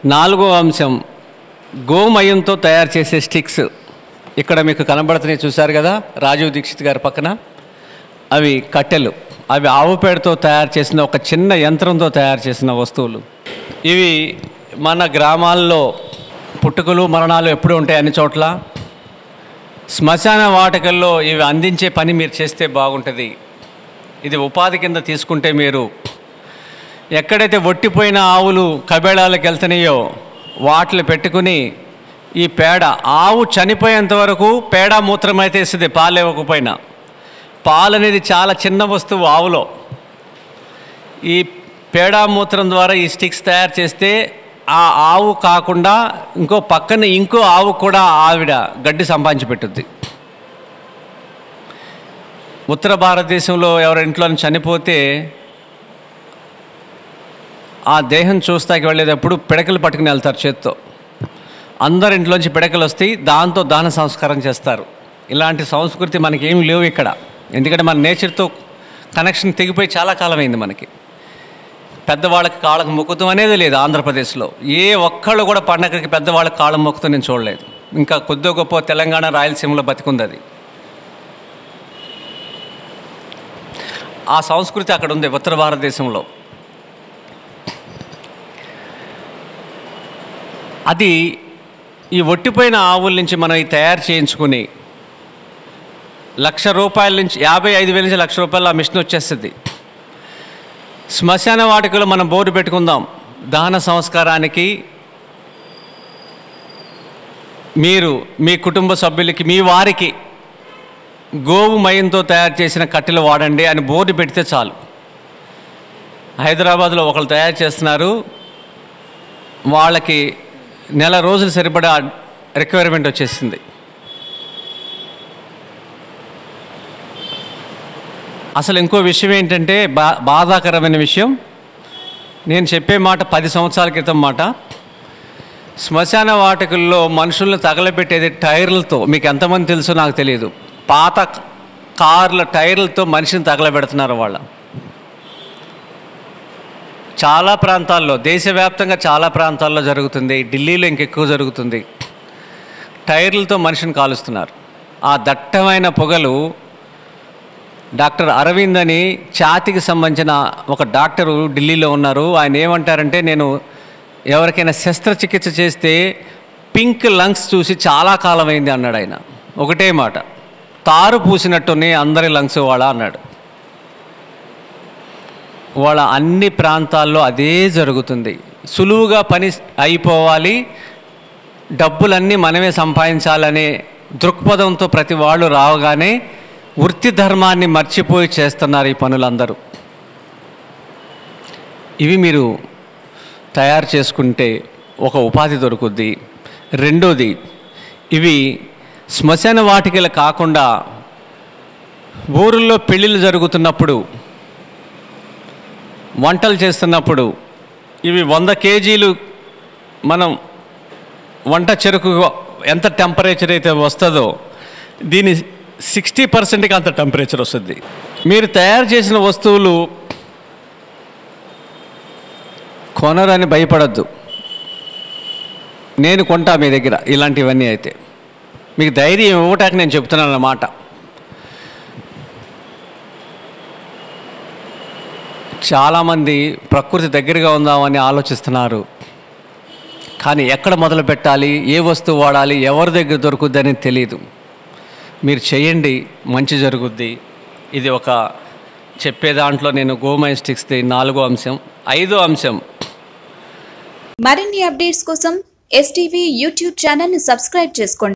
నాలుగో అంశం గోమయంతో తయారు చేసే స్టిక్స్ ఇక్కడ మీకు కనబడుతున్నాయి చూశారు కదా రాజీవ్ దీక్షిత్ గారి పక్కన అవి కట్టెలు అవి ఆవు పేడతో తయారు చేసిన ఒక చిన్న యంత్రంతో తయారు చేసిన వస్తువులు ఇవి మన గ్రామాల్లో పుట్టుకలు మరణాలు ఎప్పుడు ఉంటాయి అన్ని చోట్ల శ్మశాన వాటికల్లో ఇవి అందించే పని మీరు చేస్తే బాగుంటుంది ఇది ఉపాధి కింద తీసుకుంటే మీరు ఎక్కడైతే ఒట్టిపోయిన ఆవులు కబేళాలకు వెళ్తున్నాయో వాటిని పెట్టుకుని ఈ పేడ ఆవు చనిపోయేంత వరకు పేడ మూత్రం అయితే ఇస్తుంది పాలు ఇవ్వకపోయినా పాలు అనేది చాలా చిన్న వస్తువు ఆవులో ఈ పేడ మూత్రం ద్వారా ఈ స్టిక్స్ తయారు చేస్తే ఆ ఆవు కాకుండా ఇంకో పక్కన ఇంకో ఆవు కూడా ఆవిడ గడ్డి సంపాదించి పెట్టుద్ది ఉత్తర భారతదేశంలో ఎవరి ఇంట్లో చనిపోతే ఆ దేహం చూస్తాకి వెళ్ళేటప్పుడు పిడకలు పట్టుకుని వెళ్తారు చేత్తో అందరి ఇంట్లోంచి పిడకలు వస్తాయి దాంతో దాన సంస్కారం చేస్తారు ఇలాంటి సంస్కృతి మనకి ఏమి లేవు ఇక్కడ ఎందుకంటే మన నేచర్తో కనెక్షన్ తెగిపోయి చాలా కాలమైంది మనకి పెద్దవాళ్ళకి కాళ్ళకు మొక్కుతాం అనేది లేదు ఆంధ్రప్రదేశ్లో ఏ ఒక్కళ్ళు కూడా పండగకి పెద్దవాళ్ళకి కాళ్ళం మొక్కుతూ నేను చూడలేదు ఇంకా కొద్ది గొప్ప తెలంగాణ రాయలసీమలో బతికుంది అది ఆ సంస్కృతి అక్కడ ఉంది ఉత్తర భారతదేశంలో అది ఈ ఒట్టిపోయిన ఆవుల నుంచి మనం ఈ తయారు చేయించుకుని లక్ష రూపాయల నుంచి యాభై ఐదు వేల నుంచి లక్ష రూపాయల ఆ మిషన్ వచ్చేస్తుంది శ్మశాన వాటికలో మనం బోర్డు పెట్టుకుందాం దహన సంస్కారానికి మీరు మీ కుటుంబ సభ్యులకి మీ వారికి గోవు మయంతో తయారు చేసిన కట్టెలు వాడండి అని బోర్డు పెడితే చాలు హైదరాబాద్లో ఒకళ్ళు తయారు చేస్తున్నారు వాళ్ళకి నెల రోజులు సరిపడా రిక్వైర్మెంట్ వచ్చేసింది అసలు ఇంకో విషయం ఏంటంటే బా బాధాకరమైన విషయం నేను చెప్పే మాట పది సంవత్సరాల క్రితం మాట శ్మశాన వాటికల్లో మనుషులను తగలబెట్టేది టైర్లతో మీకు ఎంతమంది తెలుసో నాకు తెలియదు పాత కార్ల టైర్లతో మనిషిని తగలబెడుతున్నారు వాళ్ళ చాలా ప్రాంతాల్లో దేశవ్యాప్తంగా చాలా ప్రాంతాల్లో జరుగుతుంది ఢిల్లీలో ఇంకెక్కువ జరుగుతుంది టైర్లతో మనిషిని కాలుస్తున్నారు ఆ దట్టమైన పొగలు డాక్టర్ అరవింద్ అని ఛాతికి సంబంధించిన ఒక డాక్టరు ఢిల్లీలో ఉన్నారు ఆయన ఏమంటారంటే నేను ఎవరికైనా శస్త్రచికిత్స చేస్తే పింక్ లంగ్స్ చూసి చాలా కాలమైంది అన్నాడు ఆయన ఒకటే మాట తారు పూసినట్టునే అందరి లంగ్స్ వాళ్ళ అన్నాడు వాళ్ళ అన్ని ప్రాంతాల్లో అదే జరుగుతుంది సులువుగా పని అయిపోవాలి డబ్బులన్నీ మనమే సంపాదించాలనే దృక్పథంతో ప్రతి వాళ్ళు రావగానే వృత్తి ధర్మాన్ని మర్చిపోయి చేస్తున్నారు ఈ పనులందరూ ఇవి మీరు తయారు చేసుకుంటే ఒక ఉపాధి దొరుకుద్ది రెండోది ఇవి శ్మశాన వాటికలు కాకుండా ఊరుల్లో పెళ్ళిళ్ళు జరుగుతున్నప్పుడు వంటలు చేస్తున్నప్పుడు ఇవి వంద కేజీలు మనం వంట చెరుకు ఎంత టెంపరేచర్ అయితే వస్తుందో దీని సిక్స్టీ పర్సెంట్కి అంత టెంపరేచర్ వస్తుంది మీరు తయారు చేసిన వస్తువులు కొనరని భయపడద్దు నేను కొంటా మీ దగ్గర ఇలాంటివన్నీ అయితే మీకు ధైర్యం ఇవ్వటానికి నేను చెప్తున్నాను అన్నమాట చాలామంది ప్రకృతి దగ్గరగా ఉందామని ఆలోచిస్తున్నారు కానీ ఎక్కడ మొదలు పెట్టాలి ఏ వస్తువు వాడాలి ఎవరి దగ్గర దొరుకుద్ది అనేది తెలియదు మీరు చేయండి మంచి జరుగుద్ది ఇది ఒక చెప్పే దాంట్లో నేను గోమై స్టిక్స్ది నాలుగో అంశం ఐదో అంశం మరిన్ని అప్డేట్స్ కోసం ఎస్టీవీ యూట్యూబ్ ఛానల్ని సబ్స్క్రైబ్ చేసుకోండి